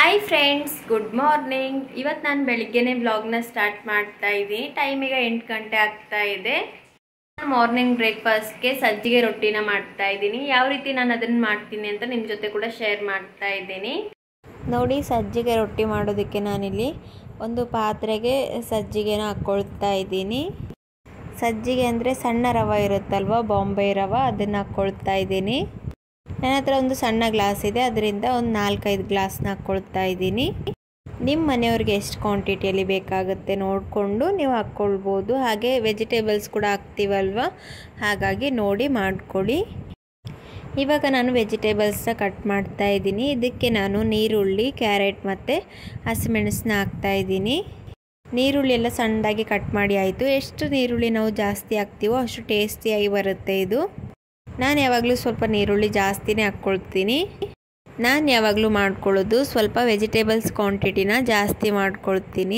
hi friends good morning ಇವತ್ತು ನಾನು ಬೆಳಿಗ್ಗೆನೆ ವ್ಲಾಗ್ನ ಸ್ಟಾರ್ಟ್ ಮಾಡ್ತಾ ಇದ್ದೀನಿ ಟೈಮ್ ಈಗ ಎಂಟು ಗಂಟೆ ಆಗ್ತಾ ಇದೆ ಮಾರ್ನಿಂಗ್ ಬ್ರೇಕ್ಫಾಸ್ಟ್ಗೆ ಸಜ್ಜಿಗೆ ರೊಟ್ಟಿನ ಮಾಡ್ತಾ ಇದ್ದೀನಿ ಯಾವ ರೀತಿ ನಾನು ಅದನ್ನು ಮಾಡ್ತೀನಿ ಅಂತ ನಿಮ್ಮ ಜೊತೆ ಕೂಡ ಶೇರ್ ಮಾಡ್ತಾ ಇದ್ದೀನಿ ನೋಡಿ ಸಜ್ಜಿಗೆ ರೊಟ್ಟಿ ಮಾಡೋದಕ್ಕೆ ನಾನಿಲ್ಲಿ ಒಂದು ಪಾತ್ರೆಗೆ ಸಜ್ಜಿಗೆನ ಹಾಕ್ಕೊಳ್ತಾ ಇದ್ದೀನಿ ಸಜ್ಜಿಗೆ ಅಂದರೆ ಸಣ್ಣ ರವೆ ಇರುತ್ತಲ್ವ ಬಾಂಬೆ ರವೆ ಅದನ್ನು ಹಾಕ್ಕೊಳ್ತಾ ಇದ್ದೀನಿ ನನ್ನ ಹತ್ರ ಒಂದು ಸಣ್ಣ ಗ್ಲಾಸ್ ಇದೆ ಅದರಿಂದ ಒಂದು ನಾಲ್ಕೈದು ಗ್ಲಾಸ್ನ ಹಾಕ್ಕೊಳ್ತಾ ಇದ್ದೀನಿ ನಿಮ್ಮ ಮನೆಯವ್ರಿಗೆ ಎಷ್ಟು ಕ್ವಾಂಟಿಟಿಯಲ್ಲಿ ಬೇಕಾಗುತ್ತೆ ನೋಡಿಕೊಂಡು ನೀವು ಹಾಕ್ಕೊಳ್ಬೋದು ಹಾಗೆ ವೆಜಿಟೇಬಲ್ಸ್ ಕೂಡ ಹಾಕ್ತೀವಲ್ವ ಹಾಗಾಗಿ ನೋಡಿ ಮಾಡ್ಕೊಳ್ಳಿ ಇವಾಗ ನಾನು ವೆಜಿಟೇಬಲ್ಸ್ನ ಕಟ್ ಮಾಡ್ತಾ ಇದ್ದೀನಿ ಇದಕ್ಕೆ ನಾನು ನೀರುಳ್ಳಿ ಕ್ಯಾರೆಟ್ ಮತ್ತು ಹಸಿಮೆಣಸನ್ನ ಹಾಕ್ತಾ ಇದ್ದೀನಿ ನೀರುಳ್ಳಿ ಎಲ್ಲ ಸಣ್ಣದಾಗಿ ಕಟ್ ಮಾಡಿ ಆಯಿತು ಎಷ್ಟು ನೀರುಳ್ಳಿ ನಾವು ಜಾಸ್ತಿ ಹಾಕ್ತೀವೋ ಅಷ್ಟು ಟೇಸ್ಟಿಯಾಗಿ ಬರುತ್ತೆ ಇದು ನಾನು ಯಾವಾಗಲೂ ಸ್ವಲ್ಪ ನೀರುಳ್ಳಿ ಜಾಸ್ತಿನೇ ಹಾಕ್ಕೊಳ್ತೀನಿ ನಾನು ಯಾವಾಗಲೂ ಮಾಡ್ಕೊಳ್ಳೋದು ಸ್ವಲ್ಪ ವೆಜಿಟೇಬಲ್ಸ್ ಕ್ವಾಂಟಿಟಿನ ಜಾಸ್ತಿ ಮಾಡ್ಕೊಳ್ತೀನಿ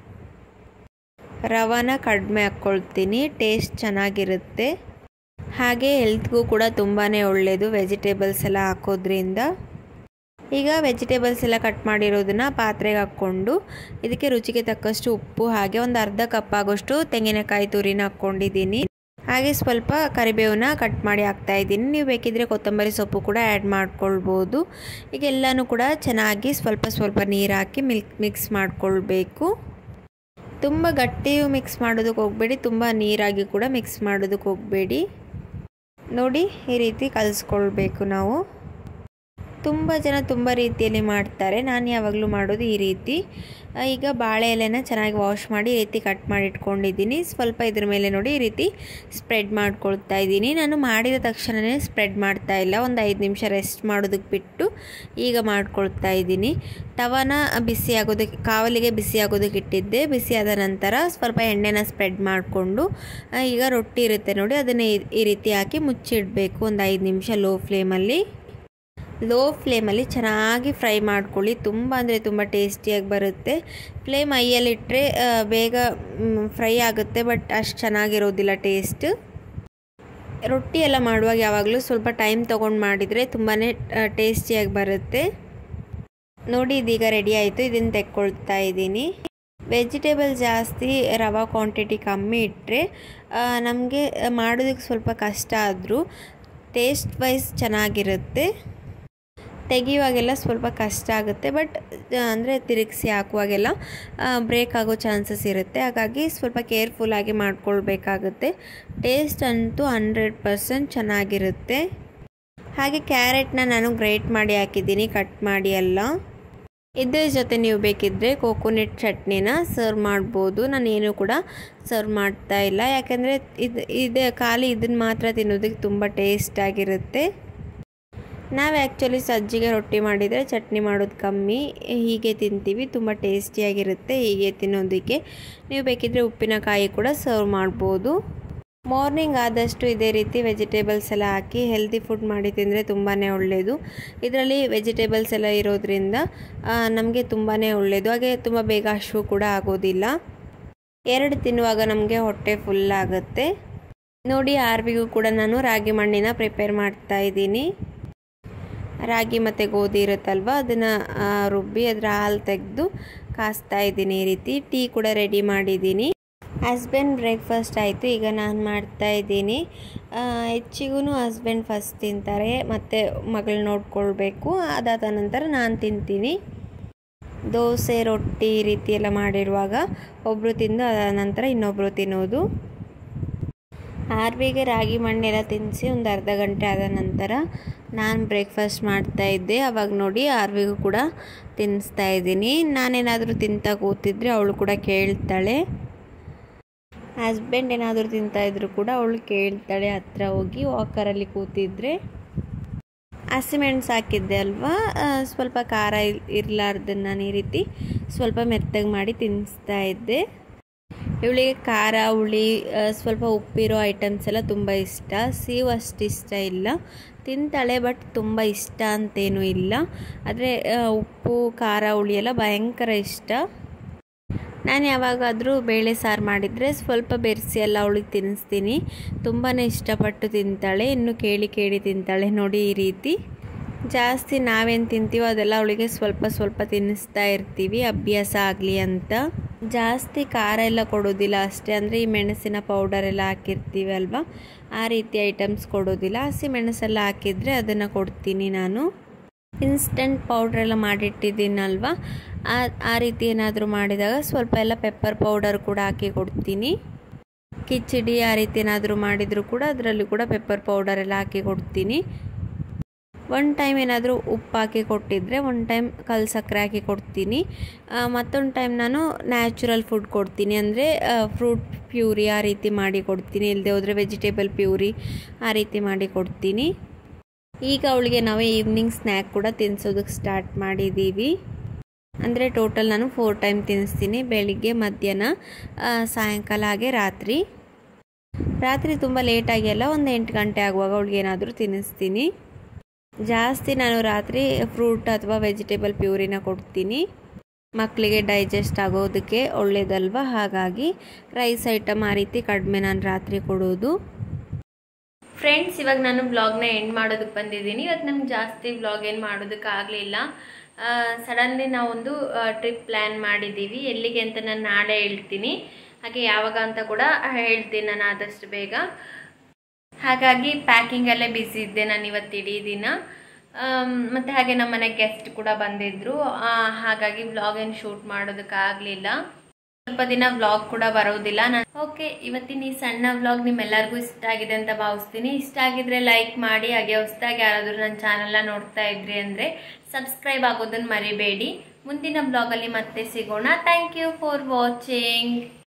ರವಾನ ಕಡಿಮೆ ಹಾಕ್ಕೊಳ್ತೀನಿ ಟೇಸ್ಟ್ ಚೆನ್ನಾಗಿರುತ್ತೆ ಹಾಗೆ ಹೆಲ್ತ್ಗೂ ಕೂಡ ತುಂಬಾ ಒಳ್ಳೆಯದು ವೆಜಿಟೇಬಲ್ಸ್ ಎಲ್ಲ ಹಾಕೋದ್ರಿಂದ ಈಗ ವೆಜಿಟೇಬಲ್ಸ್ ಎಲ್ಲ ಕಟ್ ಮಾಡಿರೋದನ್ನ ಪಾತ್ರೆಗೆ ಹಾಕ್ಕೊಂಡು ಇದಕ್ಕೆ ರುಚಿಗೆ ತಕ್ಕಷ್ಟು ಉಪ್ಪು ಹಾಗೆ ಒಂದು ಅರ್ಧ ಕಪ್ ಆಗೋಷ್ಟು ತೆಂಗಿನಕಾಯಿ ತುರಿನ ಹಾಕ್ಕೊಂಡಿದ್ದೀನಿ ಹಾಗೆ ಸ್ವಲ್ಪ ಕರಿಬೇವನ್ನ ಕಟ್ ಮಾಡಿ ಹಾಕ್ತಾ ಇದ್ದೀನಿ ನೀವು ಬೇಕಿದ್ರೆ ಕೊತ್ತಂಬರಿ ಸೊಪ್ಪು ಕೂಡ ಆ್ಯಡ್ ಮಾಡ್ಕೊಳ್ಬೋದು ಈಗ ಎಲ್ಲನೂ ಕೂಡ ಚೆನ್ನಾಗಿ ಸ್ವಲ್ಪ ಸ್ವಲ್ಪ ನೀರು ಹಾಕಿ ಮಿಲ್ಕ್ ಮಿಕ್ಸ್ ಮಾಡ್ಕೊಳ್ಬೇಕು ತುಂಬ ಗಟ್ಟಿಯು ಮಿಕ್ಸ್ ಮಾಡೋದಕ್ಕೆ ಹೋಗಬೇಡಿ ತುಂಬ ನೀರಾಗಿ ಕೂಡ ಮಿಕ್ಸ್ ಮಾಡೋದಕ್ಕೆ ಹೋಗಬೇಡಿ ನೋಡಿ ಈ ರೀತಿ ಕಲಿಸ್ಕೊಳ್ಬೇಕು ನಾವು ತುಂಬ ಜನ ತುಂಬ ರೀತಿಯಲ್ಲಿ ಮಾಡ್ತಾರೆ ನಾನು ಯಾವಾಗಲೂ ಮಾಡೋದು ಈ ರೀತಿ ಈಗ ಬಾಳೆ ಎಲೆನ ಚೆನ್ನಾಗಿ ವಾಶ್ ಮಾಡಿ ಈ ರೀತಿ ಕಟ್ ಮಾಡಿ ಇಟ್ಕೊಂಡಿದ್ದೀನಿ ಸ್ವಲ್ಪ ಇದ್ರ ಮೇಲೆ ನೋಡಿ ಈ ರೀತಿ ಸ್ಪ್ರೆಡ್ ಮಾಡ್ಕೊಳ್ತಾ ಇದ್ದೀನಿ ನಾನು ಮಾಡಿದ ತಕ್ಷಣವೇ ಸ್ಪ್ರೆಡ್ ಮಾಡ್ತಾ ಇಲ್ಲ ಒಂದು ಐದು ನಿಮಿಷ ರೆಸ್ಟ್ ಮಾಡೋದಕ್ಕೆ ಬಿಟ್ಟು ಈಗ ಮಾಡ್ಕೊಳ್ತಾ ಇದ್ದೀನಿ ತವಾನ ಬಿಸಿ ಆಗೋದಕ್ಕೆ ಕಾವಲಿಗೆ ಬಿಸಿ ಆಗೋದಕ್ಕೆ ಇಟ್ಟಿದ್ದೆ ಬಿಸಿ ಆದ ನಂತರ ಸ್ವಲ್ಪ ಎಣ್ಣೆನ ಸ್ಪ್ರೆಡ್ ಮಾಡಿಕೊಂಡು ಈಗ ರೊಟ್ಟಿ ಇರುತ್ತೆ ನೋಡಿ ಅದನ್ನು ಈ ರೀತಿ ಹಾಕಿ ಮುಚ್ಚಿಡಬೇಕು ಒಂದು ಐದು ನಿಮಿಷ ಲೋ ಫ್ಲೇಮಲ್ಲಿ ಲೋ ಫ್ಲೇಮಲ್ಲಿ ಚೆನ್ನಾಗಿ ಫ್ರೈ ಮಾಡ್ಕೊಳ್ಳಿ ತುಂಬ ಅಂದರೆ ತುಂಬ ಟೇಸ್ಟಿಯಾಗಿ ಬರುತ್ತೆ ಫ್ಲೇಮ್ ಐಯಲ್ಲಿಟ್ಟರೆ ಬೇಗ ಫ್ರೈ ಆಗುತ್ತೆ ಬಟ್ ಅಷ್ಟು ಚೆನ್ನಾಗಿರೋದಿಲ್ಲ ಟೇಸ್ಟ್ ರೊಟ್ಟಿ ಎಲ್ಲ ಮಾಡುವಾಗ ಯಾವಾಗಲೂ ಸ್ವಲ್ಪ ಟೈಮ್ ತೊಗೊಂಡು ಮಾಡಿದರೆ ತುಂಬಾ ಟೇಸ್ಟಿಯಾಗಿ ಬರುತ್ತೆ ನೋಡಿ ಇದೀಗ ರೆಡಿ ಆಯಿತು ಇದನ್ನು ತೆಕ್ಕೊಳ್ತಾ ಇದ್ದೀನಿ ವೆಜಿಟೇಬಲ್ ಜಾಸ್ತಿ ರವಾ ಕ್ವಾಂಟಿಟಿ ಕಮ್ಮಿ ಇಟ್ಟರೆ ನಮಗೆ ಮಾಡೋದಕ್ಕೆ ಸ್ವಲ್ಪ ಕಷ್ಟ ಆದರೂ ಟೇಸ್ಟ್ ವೈಸ್ ಚೆನ್ನಾಗಿರುತ್ತೆ ತೆಗಿಯುವಾಗೆಲ್ಲ ಸ್ವಲ್ಪ ಕಷ್ಟ ಆಗುತ್ತೆ ಬಟ್ ಅಂದರೆ ತಿರುಗಿಸಿ ಹಾಕುವಾಗೆಲ್ಲ ಬ್ರೇಕ್ ಆಗೋ ಚಾನ್ಸಸ್ ಇರುತ್ತೆ ಹಾಗಾಗಿ ಸ್ವಲ್ಪ ಕೇರ್ಫುಲ್ಲಾಗಿ ಮಾಡ್ಕೊಳ್ಬೇಕಾಗುತ್ತೆ ಟೇಸ್ಟ್ ಅಂತೂ ಹಂಡ್ರೆಡ್ ಪರ್ಸೆಂಟ್ ಚೆನ್ನಾಗಿರುತ್ತೆ ಹಾಗೆ ಕ್ಯಾರೆಟ್ನ ನಾನು ಗ್ರೇಟ್ ಮಾಡಿ ಹಾಕಿದ್ದೀನಿ ಕಟ್ ಮಾಡಿ ಎಲ್ಲ ಇದ್ರ ಜೊತೆ ನೀವು ಬೇಕಿದ್ದರೆ ಕೋಕೋನಟ್ ಚಟ್ನಿನ ಸರ್ವ್ ಮಾಡ್ಬೋದು ನಾನೇನು ಕೂಡ ಸರ್ವ್ ಮಾಡ್ತಾ ಇಲ್ಲ ಯಾಕೆಂದರೆ ಇದು ಇದು ಖಾಲಿ ಇದನ್ನು ಮಾತ್ರ ತಿನ್ನೋದಕ್ಕೆ ತುಂಬ ಟೇಸ್ಟ್ ಆಗಿರುತ್ತೆ ನಾವು ಆ್ಯಕ್ಚುಲಿ ಸಜ್ಜಿಗೆ ರೊಟ್ಟಿ ಮಾಡಿದರೆ ಚಟ್ನಿ ಮಾಡೋದು ಕಮ್ಮಿ ಹೀಗೆ ತಿಂತೀವಿ ತುಂಬ ಟೇಸ್ಟಿಯಾಗಿರುತ್ತೆ ಹೀಗೆ ತಿನ್ನೋದಕ್ಕೆ ನೀವು ಬೇಕಿದ್ದರೆ ಉಪ್ಪಿನಕಾಯಿ ಕೂಡ ಸರ್ವ್ ಮಾಡ್ಬೋದು ಮಾರ್ನಿಂಗ್ ಆದಷ್ಟು ಇದೇ ರೀತಿ ವೆಜಿಟೇಬಲ್ಸ್ ಎಲ್ಲ ಹಾಕಿ ಹೆಲ್ದಿ ಫುಡ್ ಮಾಡಿ ತಿಂದರೆ ತುಂಬಾ ಒಳ್ಳೆಯದು ಇದರಲ್ಲಿ ವೆಜಿಟೇಬಲ್ಸ್ ಎಲ್ಲ ಇರೋದ್ರಿಂದ ನಮಗೆ ತುಂಬಾ ಒಳ್ಳೆಯದು ಹಾಗೆ ತುಂಬ ಬೇಗ ಹಶು ಕೂಡ ಆಗೋದಿಲ್ಲ ಎರಡು ತಿನ್ನುವಾಗ ನಮಗೆ ಹೊಟ್ಟೆ ಫುಲ್ ಆಗುತ್ತೆ ನೋಡಿ ಆರ್ವಿಗೂ ಕೂಡ ನಾನು ರಾಗಿ ಮಣ್ಣಿನ ಪ್ರಿಪೇರ್ ಮಾಡ್ತಾ ಇದ್ದೀನಿ ರಾಗಿ ಮತ್ತು ಗೋಧಿ ಇರುತ್ತಲ್ವ ಅದನ್ನು ರುಬ್ಬಿ ಅದರ ಹಾಲು ತೆಗೆದು ಕಾಸ್ತಾ ಇದ್ದೀನಿ ಈ ರೀತಿ ಟೀ ಕೂಡ ರೆಡಿ ಮಾಡಿದ್ದೀನಿ ಹಸ್ಬೆಂಡ್ ಬ್ರೇಕ್ಫಾಸ್ಟ್ ಆಯಿತು ಈಗ ನಾನು ಮಾಡ್ತಾ ಇದ್ದೀನಿ ಹೆಚ್ಚಿಗೂ ಹಸ್ಬೆಂಡ್ ಫಸ್ಟ್ ತಿಂತಾರೆ ಮತ್ತು ಮಗಳು ನೋಡ್ಕೊಳ್ಬೇಕು ಅದಾದ ನಂತರ ನಾನು ತಿಂತೀನಿ ದೋಸೆ ರೊಟ್ಟಿ ಈ ರೀತಿ ಎಲ್ಲ ಮಾಡಿರುವಾಗ ಒಬ್ಬರು ತಿಂದು ಅದಾದ ನಂತರ ಇನ್ನೊಬ್ಬರು ತಿನ್ನೋದು ಆರ್ಬಿಗೆ ರಾಗಿ ಮಣ್ಣೆಲ್ಲ ತಿನ್ನಿಸಿ ಒಂದು ಅರ್ಧ ಗಂಟೆ ಆದ ನಂತರ ನಾನು ಬ್ರೇಕ್ಫಾಸ್ಟ್ ಮಾಡ್ತಾಯಿದ್ದೆ ಅವಾಗ ನೋಡಿ ಆರ್ವಿಗೂ ಕೂಡ ತಿನ್ನಿಸ್ತಾ ಇದ್ದೀನಿ ನಾನೇನಾದರೂ ತಿಂತಾ ಕೂತಿದ್ರೆ ಅವಳು ಕೂಡ ಕೇಳ್ತಾಳೆ ಹಸ್ಬೆಂಡ್ ಏನಾದರೂ ತಿಂತಾಯಿದ್ರು ಕೂಡ ಅವಳು ಕೇಳ್ತಾಳೆ ಹತ್ರ ಹೋಗಿ ವಾಕರಲ್ಲಿ ಕೂತಿದ್ರೆ ಹಸಿಮೆಣಸು ಹಾಕಿದ್ದೆ ಅಲ್ವಾ ಸ್ವಲ್ಪ ಖಾರ ಇರಲಾರ್ದನ್ನ ನಾನು ಈ ರೀತಿ ಸ್ವಲ್ಪ ಮೆತ್ತಗೆ ಮಾಡಿ ತಿನ್ನಿಸ್ತಾ ಇದ್ದೆ ಇವಳಿಗೆ ಖಾರ ಹುಳಿ ಸ್ವಲ್ಪ ಉಪ್ಪಿರೋ ಐಟಮ್ಸ್ ಎಲ್ಲ ತುಂಬ ಇಷ್ಟ ಸೀವು ಅಷ್ಟು ಇಷ್ಟ ಇಲ್ಲ ತಿಂತಾಳೆ ಬಟ್ ತುಂಬ ಇಷ್ಟ ಅಂತೇನೂ ಇಲ್ಲ ಆದರೆ ಉಪ್ಪು ಖಾರ ಹುಳಿ ಎಲ್ಲ ಭಯಂಕರ ಇಷ್ಟ ನಾನು ಯಾವಾಗಾದರೂ ಬೇಳೆ ಸಾರು ಮಾಡಿದರೆ ಸ್ವಲ್ಪ ಬೆರೆಸಿ ಎಲ್ಲ ಅವಳಿಗೆ ತಿನ್ನಿಸ್ತೀನಿ ತುಂಬಾ ಇಷ್ಟಪಟ್ಟು ತಿಂತಾಳೆ ಇನ್ನು ಕೇಳಿ ಕೇಳಿ ತಿಂತಾಳೆ ನೋಡಿ ಈ ರೀತಿ ಜಾಸ್ತಿ ನಾವೇನು ತಿಂತೀವೋ ಅದೆಲ್ಲ ಅವಳಿಗೆ ಸ್ವಲ್ಪ ಸ್ವಲ್ಪ ತಿನ್ನಿಸ್ತಾ ಇರ್ತೀವಿ ಅಭ್ಯಾಸ ಆಗಲಿ ಅಂತ ಜಾಸ್ತಿ ಖಾರ ಎಲ್ಲ ಕೊಡೋದಿಲ್ಲ ಅಷ್ಟೇ ಅಂದರೆ ಈ ಮೆಣಸಿನ ಪೌಡರ್ ಎಲ್ಲ ಹಾಕಿರ್ತೀವಿ ಅಲ್ವಾ ಆ ರೀತಿ ಐಟಮ್ಸ್ ಕೊಡೋದಿಲ್ಲ ಹಸಿ ಮೆಣಸೆಲ್ಲ ಹಾಕಿದರೆ ಅದನ್ನು ಕೊಡ್ತೀನಿ ನಾನು ಇನ್ಸ್ಟಂಟ್ ಪೌಡ್ರ್ ಎಲ್ಲ ಮಾಡಿಟ್ಟಿದ್ದೀನಲ್ವ ಆ ಆ ರೀತಿ ಏನಾದರೂ ಮಾಡಿದಾಗ ಸ್ವಲ್ಪ ಎಲ್ಲ ಪೆಪ್ಪರ್ ಪೌಡರ್ ಕೂಡ ಹಾಕಿ ಕೊಡ್ತೀನಿ ಕಿಚಡಿ ಆ ರೀತಿ ಏನಾದರೂ ಮಾಡಿದರೂ ಕೂಡ ಅದರಲ್ಲಿ ಕೂಡ ಪೆಪ್ಪರ್ ಪೌಡರ್ ಎಲ್ಲ ಹಾಕಿ ಕೊಡ್ತೀನಿ ಒನ್ ಟೈಮ್ ಏನಾದರೂ ಉಪ್ಪು ಹಾಕಿ ಕೊಟ್ಟಿದ್ದರೆ ಒನ್ ಟೈಮ್ ಕಲ್ ಸಕ್ಕರೆ ಹಾಕಿ ಕೊಡ್ತೀನಿ ಮತ್ತೊಂದು ಟೈಮ್ ನಾನು ನ್ಯಾಚುರಲ್ ಫುಡ್ ಕೊಡ್ತೀನಿ ಅಂದರೆ ಫ್ರೂಟ್ ಪ್ಯೂರಿ ಆ ರೀತಿ ಮಾಡಿ ಕೊಡ್ತೀನಿ ಇಲ್ಲದೆ ಹೋದರೆ ವೆಜಿಟೇಬಲ್ ಪ್ಯೂರಿ ಆ ರೀತಿ ಮಾಡಿ ಕೊಡ್ತೀನಿ ಈಗ ಅವಳಿಗೆ ನಾವು ಈವ್ನಿಂಗ್ ಸ್ನ್ಯಾಕ್ ಕೂಡ ತಿನ್ನಿಸೋದಕ್ಕೆ ಸ್ಟಾರ್ಟ್ ಮಾಡಿದ್ದೀವಿ ಅಂದರೆ ಟೋಟಲ್ ನಾನು ಫೋರ್ ಟೈಮ್ ತಿನ್ನಿಸ್ತೀನಿ ಬೆಳಿಗ್ಗೆ ಮಧ್ಯಾಹ್ನ ಸಾಯಂಕಾಲ ಹಾಗೆ ರಾತ್ರಿ ರಾತ್ರಿ ತುಂಬ ಲೇಟಾಗಿ ಎಲ್ಲ ಒಂದು ಎಂಟು ಗಂಟೆ ಆಗುವಾಗ ಅವಳಿಗೆ ಏನಾದರೂ ತಿನ್ನಿಸ್ತೀನಿ ಜಾಸ್ತಿ ನಾನು ರಾತ್ರಿ ಫ್ರೂಟ್ ಅಥವಾ ವೆಜಿಟೇಬಲ್ ಪ್ಯೂರಿನ ಕೊಡ್ತೀನಿ ಮಕ್ಕಳಿಗೆ ಡೈಜೆಸ್ಟ್ ಆಗೋದಕ್ಕೆ ಒಳ್ಳೇದಲ್ವ ಹಾಗಾಗಿ ರೈಸ್ ಐಟಮ್ ಆ ರೀತಿ ಕಡಿಮೆ ನಾನು ರಾತ್ರಿ ಕೊಡೋದು ಫ್ರೆಂಡ್ಸ್ ಇವಾಗ ನಾನು ಬ್ಲಾಗ್ನ ಎಂಡ್ ಮಾಡೋದಕ್ಕೆ ಬಂದಿದ್ದೀನಿ ಇವತ್ತು ನಮ್ಗೆ ಜಾಸ್ತಿ ಬ್ಲಾಗ್ ಏನು ಮಾಡೋದಕ್ಕಾಗಲಿಲ್ಲ ಸಡನ್ಲಿ ನಾವೊಂದು ಟ್ರಿಪ್ ಪ್ಲ್ಯಾನ್ ಮಾಡಿದ್ದೀವಿ ಎಲ್ಲಿಗೆ ಅಂತ ನಾನು ನಾಳೆ ಹೇಳ್ತೀನಿ ಹಾಗೆ ಯಾವಾಗ ಅಂತ ಕೂಡ ಹೇಳ್ತೀನಿ ನಾನು ಆದಷ್ಟು ಬೇಗ ಹಾಗಾಗಿ ಪ್ಯಾಕಿಂಗಲ್ಲೇ ಬ್ಯುಸಿ ಇದ್ದೆ ನಾನು ಇವತ್ತು ಇಡೀ ದಿನ ಮತ್ತು ಹಾಗೆ ನಮ್ಮ ಮನೆ ಗೆಸ್ಟ್ ಕೂಡ ಬಂದಿದ್ದರು ಹಾಗಾಗಿ ವ್ಲಾಗ್ ಏನು ಶೂಟ್ ಮಾಡೋದಕ್ಕಾಗಲಿಲ್ಲ ಸ್ವಲ್ಪ ದಿನ ವ್ಲಾಗ್ ಕೂಡ ಬರೋದಿಲ್ಲ ನಾನು ಓಕೆ ಇವತ್ತಿನ ಈ ಸಣ್ಣ ವ್ಲಾಗ್ ನಿಮ್ಮೆಲ್ಲರಿಗೂ ಇಷ್ಟ ಆಗಿದೆ ಅಂತ ಭಾವಿಸ್ತೀನಿ ಇಷ್ಟ ಆಗಿದ್ರೆ ಲೈಕ್ ಮಾಡಿ ಹಾಗೆ ಹೊಸದಾಗಿ ಯಾರಾದರೂ ನನ್ನ ಚಾನಲ್ನ ನೋಡ್ತಾ ಇದ್ರಿ ಅಂದರೆ ಸಬ್ಸ್ಕ್ರೈಬ್ ಆಗೋದನ್ನು ಮರಿಬೇಡಿ ಮುಂದಿನ ಬ್ಲಾಗಲ್ಲಿ ಮತ್ತೆ ಸಿಗೋಣ ಥ್ಯಾಂಕ್ ಯು ಫಾರ್ ವಾಚಿಂಗ್